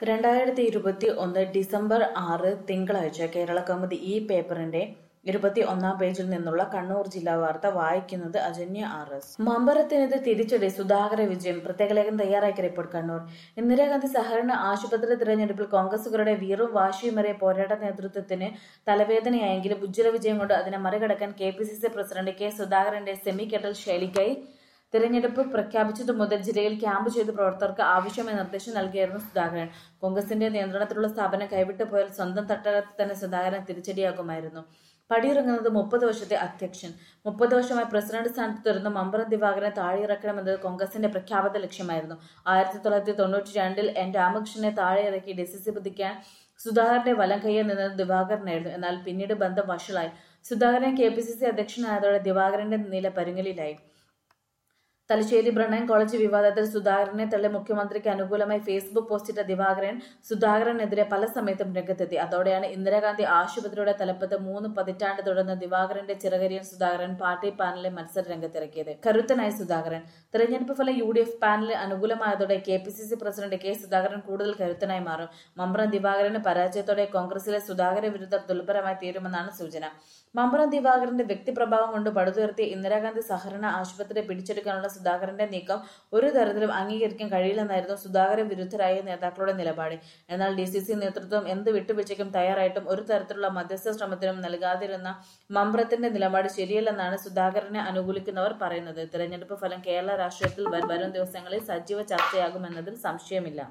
രണ്ടായിരത്തി ഇരുപത്തി ഒന്ന് ഡിസംബർ ആറ് തിങ്കളാഴ്ച കേരള കൗമുദി ഈ പേപ്പറിന്റെ ഇരുപത്തി ഒന്നാം പേജിൽ നിന്നുള്ള കണ്ണൂർ ജില്ലാ വാർത്ത വായിക്കുന്നത് അജന്യ ആർ എസ് മമ്പറത്തിനെത് തിരിച്ചടി സുധാകര വിജയം പ്രത്യേക ലേഖനം തയ്യാറാക്കിയ റിപ്പോർട്ട് കണ്ണൂർ ഇന്ദിരാഗാന്ധി സഹകരണ ആശുപത്രി തിരഞ്ഞെടുപ്പിൽ കോൺഗ്രസുകാരുടെ വീറും വാശിയുമേറിയ പോരാട്ട നേതൃത്വത്തിന് തലവേദനയായെങ്കിലും ഉജ്ജ്വല വിജയം കൊണ്ട് അതിനെ മറികടക്കാൻ K P C C president K സുധാകരന്റെ സെമി കെട്ടൽ ശൈലിക്കായി തിരഞ്ഞെടുപ്പ് പ്രഖ്യാപിച്ചതു മുതൽ ജില്ലയിൽ ക്യാമ്പ് ചെയ്ത പ്രവർത്തകർക്ക് ആവശ്യമായ നിർദ്ദേശം നൽകിയായിരുന്നു സുധാകരൻ കോൺഗ്രസിന്റെ നിയന്ത്രണത്തിലുള്ള സ്ഥാപനം കൈവിട്ടു പോയാൽ സ്വന്തം തട്ടകത്തിൽ തന്നെ സുധാകരൻ തിരിച്ചടിയാകുമായിരുന്നു പടിയിറങ്ങുന്നത് മുപ്പത് വർഷത്തെ അധ്യക്ഷൻ മുപ്പത് വർഷമായി പ്രസിഡന്റ് സ്ഥാനത്ത് തുറന്ന മമ്പറം ദിവാകരനെ താഴെയിറക്കണമെന്നത് കോൺഗ്രസിന്റെ പ്രഖ്യാപിത ലക്ഷ്യമായിരുന്നു ആയിരത്തി തൊള്ളായിരത്തി തൊണ്ണൂറ്റി രണ്ടിൽ എൻ രാമകൃഷ്ണനെ താഴെയിറക്കി ഡി സി സി പുതിക്കാൻ സുധാകരന്റെ വലം കയ്യിൽ നിന്നത് ദിവാകരനായിരുന്നു എന്നാൽ പിന്നീട് ബന്ധം വഷളായി Sudhakaran K P C C അധ്യക്ഷനായതോടെ ദിവാകരന്റെ നില പരുങ്ങലിലായി തലശ്ശേരി ബ്രണ്ണൻ കോളേജ് വിവാദത്തിൽ സുധാകരനെ തള്ളി മുഖ്യമന്ത്രിക്ക് അനുകൂലമായി ഫേസ്ബുക്ക് പോസ്റ്റിട്ട ദിവാകരൻ സുധാകരനെതിരെ പല സമയത്തും രംഗത്തെത്തി അതോടെയാണ് ഇന്ദിരാഗാന്ധി ആശുപത്രിയുടെ തലപ്പത്ത് മൂന്ന് പതിറ്റാണ്ട് തുടർന്ന് ദിവാകരന്റെ ചിറകരിയൻ സുധാകരൻ പാർട്ടി പാനലിൽ മത്സര രംഗത്തിറക്കിയത് കരുത്തനായി സുധാകരൻ തെരഞ്ഞെടുപ്പ് ഫലം യു ഡി എഫ് പാനലിൽ അനുകൂലമായതോടെ K P C C president K Sudhakaran കൂടുതൽ കരുത്തനായി മാറും മമ്പ്രം ദിവാകരന്റെ പരാജയത്തോടെ കോൺഗ്രസിലെ സുധാകര വിരുദ്ധർ ദുർബലമായി തീരുമെന്നാണ് സൂചന മമ്പ്രം ദിവാകരന്റെ വ്യക്തിപ്രഭാവം കൊണ്ട് പടുതുയർത്തിയ ഇന്ദിരാഗാന്ധി സഹകരണ ആശുപത്രി പിടിച്ചെടുക്കാനുള്ള സുധാകരന്റെ നീക്കം ഒരു തരത്തിലും അംഗീകരിക്കാൻ കഴിയില്ലെന്നായിരുന്നു സുധാകര വിരുദ്ധരായ നേതാക്കളുടെ നിലപാട് എന്നാൽ ഡി സി സി നേതൃത്വം എന്ത് വിട്ടുവീഴ്ചയ്ക്കും തയ്യാറായിട്ടും ഒരു തരത്തിലുള്ള മധ്യസ്ഥ ശ്രമത്തിനും നൽകാതിരുന്ന മമ്പ്രത്തിന്റെ നിലപാട് ശരിയല്ലെന്നാണ് സുധാകരനെ അനുകൂലിക്കുന്നവർ പറയുന്നത് തിരഞ്ഞെടുപ്പ് ഫലം കേരള രാഷ്ട്രീയത്തിൽ വരും ദിവസങ്ങളിൽ സജീവ ചർച്ചയാകുമെന്നതിൽ സംശയമില്ല